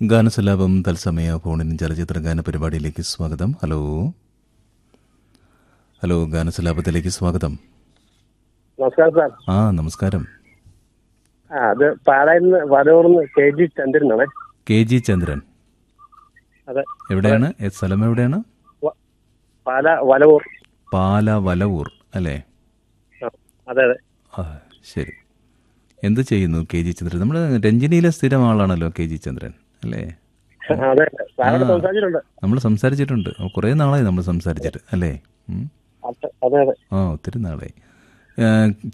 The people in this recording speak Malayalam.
ഗാനസലാപം തത്സമയ ഫോണിൻ ചലച്ചിത്ര ഗാന പരിപാടിയിലേക്ക് സ്വാഗതം ഹലോ ഹലോ ഗാനസലാപത്തിലേക്ക് സ്വാഗതം നമസ്കാരം സാർ ആ നമസ്കാരം ആ അത് പാലായിൽ നിന്ന് വരൂർന്ന് കെ ജി ചന്ദ്രനാണ് കെ ജി ചന്ദ്രൻ അതെ എവിടെയാണ് ഏ, സ്ഥലം എവിടെയാണ് വ- പാല വലവൂർ പാല വലവൂർ അല്ലേ ആ, അതെ അതെ ആ ശരി എന്ത് ചെയ്യുന്നു കെ ജി ചന്ദ്രൻ നമ്മൾ രഞ്ജിനിയിലെ സ്ഥിരം ആളാണല്ലോ കെ ജി ചന്ദ്രൻ അല്ലേ അതെ സാറോട് സംസാരിച്ചിട്ടുണ്ട് നമ്മൾ സംസാരിച്ചിട്ടുണ്ട് ഓ, കുറേ നാളായി നമ്മൾ സംസാരിച്ചിട്ട് അല്ലേ ഉം. അതെ അതെ അതെ ആ ഒത്തിരി നാളായി ഏ,